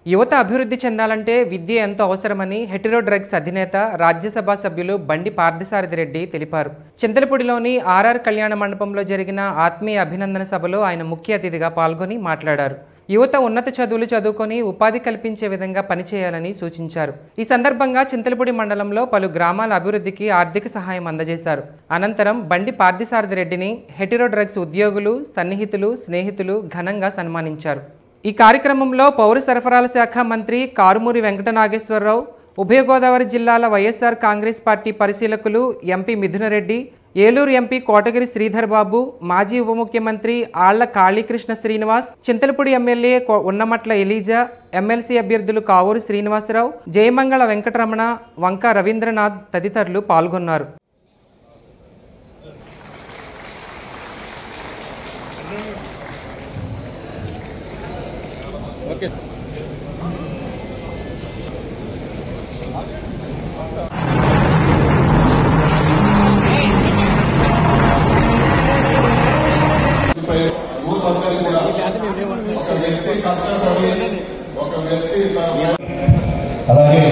యువత అభివృద్ధి చెందాలంటే విద్య ఎంతో అవసరమని హెటిరో డ్రగ్స్ అధినేత రాజ్యసభ సభ్యులు బండి పార్థసారథి రెడ్డి తెలిపారు చింతలపూడిలోని ఆర్ఆర్ కళ్యాణ మండపంలో జరిగిన ఆత్మీయ అభినందన సభలో ఆయన ముఖ్య అతిథిగా పాల్గొని మాట్లాడారు యువత ఉన్నత చదువులు చదువుకొని ఉపాధి కల్పించే విధంగా పనిచేయాలని సూచించారు ఈ సందర్భంగా చింతలపూడి మండలంలో పలు గ్రామాల అభివృద్ధికి ఆర్థిక సహాయం అందజేశారు అనంతరం బండి పార్థసారథి రెడ్డిని హెటిరో డ్రగ్స్ ఉద్యోగులు సన్నిహితులు స్నేహితులు ఘనంగా సన్మానించారు ఈ కార్యక్రమంలో పౌర సరఫరాల శాఖ మంత్రి కారుమూరి వెంకట నాగేశ్వరరావు ఉభయ గోదావరి జిల్లాల వైఎస్ఆర్ కాంగ్రెస్ పార్టీ పరిశీలకులు ఎంపీ మిథునరెడ్డి ఏలూరు ఎంపీ కోటగిరి శ్రీధర్ బాబు మాజీ ఉప ముఖ్యమంత్రి ఆళ్ల కాళీకృష్ణ శ్రీనివాస్ చింతలపూడి ఎమ్మెల్యే కో- ఉన్నమట్ల ఎలీజా ఎమ్మెల్సీ అభ్యర్థులు కావూరు శ్రీనివాసరావు జయమంగళ వెంకటరమణ వంక రవీంద్రనాథ్ తదితరులు పాల్గొన్నారు ఓకే పై యూత్ అందరూ కూడా ఒక వ్యక్తి కష్టపడి ఒక వ్యక్తి తన అలాగే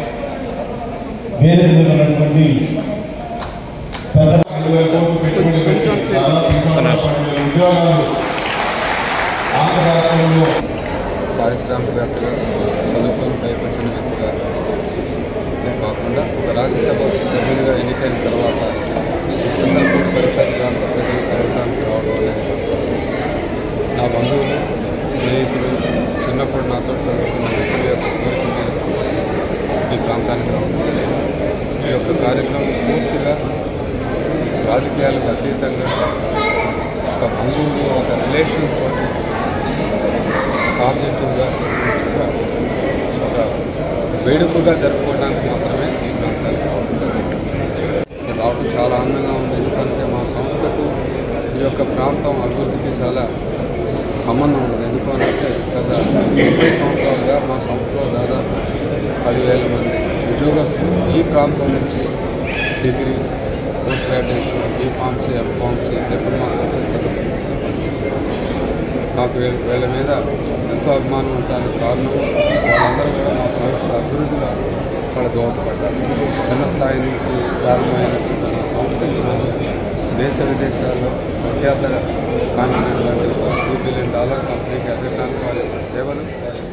వేదిక మీద ఉన్నటువంటి పెద్ద ఐదు వేల కోట్లు పెట్టుబడి పెట్టి దాదాపు ఇంకా పన్నెండు వేల ఉద్యోగాలు ఆంధ్ర రాష్ట్రంలో పారిశ్రామికవేత్తగా చదువుకొని పైకొచ్చిన వ్యక్తిగా నేను కాకుండా ఒక రాజ్యసభ సభ్యులుగా ఎన్నికైన తర్వాత చంద్రపూడి పరిసర ప్రాంత ప్రజలు కలగడానికి రావడం అనేది నా బంధువులు స్నేహితులు చిన్నప్పుడు నాతో చదువుకున్న వ్యక్తుల యొక్క కోరిక మేరకు ఈ ప్రాంతానికి రావడం జరిగింది. ఈ యొక్క కార్యక్రమం పూర్తిగా రాజకీయాలకు అతీతంగా ఒక బంధువులు ఒక రిలేషన్ తోటి పాజిటివ్గా ఒక వేడుకగా జరుపుకోవడానికి మాత్రమే ఈ ప్రాంతానికి రావడం జరిగింది. ఇక్కడ రావడం చాలా ఆనందంగా ఉంది ఎందుకంటే మా సంస్థకు ఈ యొక్క ప్రాంతం అభివృద్ధికి చాలా సంబంధం ఉంది ఎందుకంటే గత ముప్పై సంవత్సరాలుగా మా సంస్థలో దాదాపు పదివేల మంది ఉద్యోగస్తులు ఈ ప్రాంతం నుంచి degree post graduation B pharmacy M pharmacy diploma పనిచేస్తున్నారు నాకు వీళ్ళ వీళ్ళ మీద ఎంతో అభిమానం ఉండడానికి కారణం వాళ్ళందరూ కూడా మా సంస్థ అభివృద్ధిలో వాళ్ళ దోహదపడ్డారు చిన్న స్థాయి నుంచి ప్రారంభమైనటువంటి మా సంస్థ ఈరోజు దేశ విదేశాల్లో ప్రఖ్యాత కాంటినెంట్ లాంటి ఒక టూ బిలియన్ డాలర్ కంపెనీకి ఎదగడానికి వాళ్ళ యొక్క సేవలు వాళ్ళ యొక్క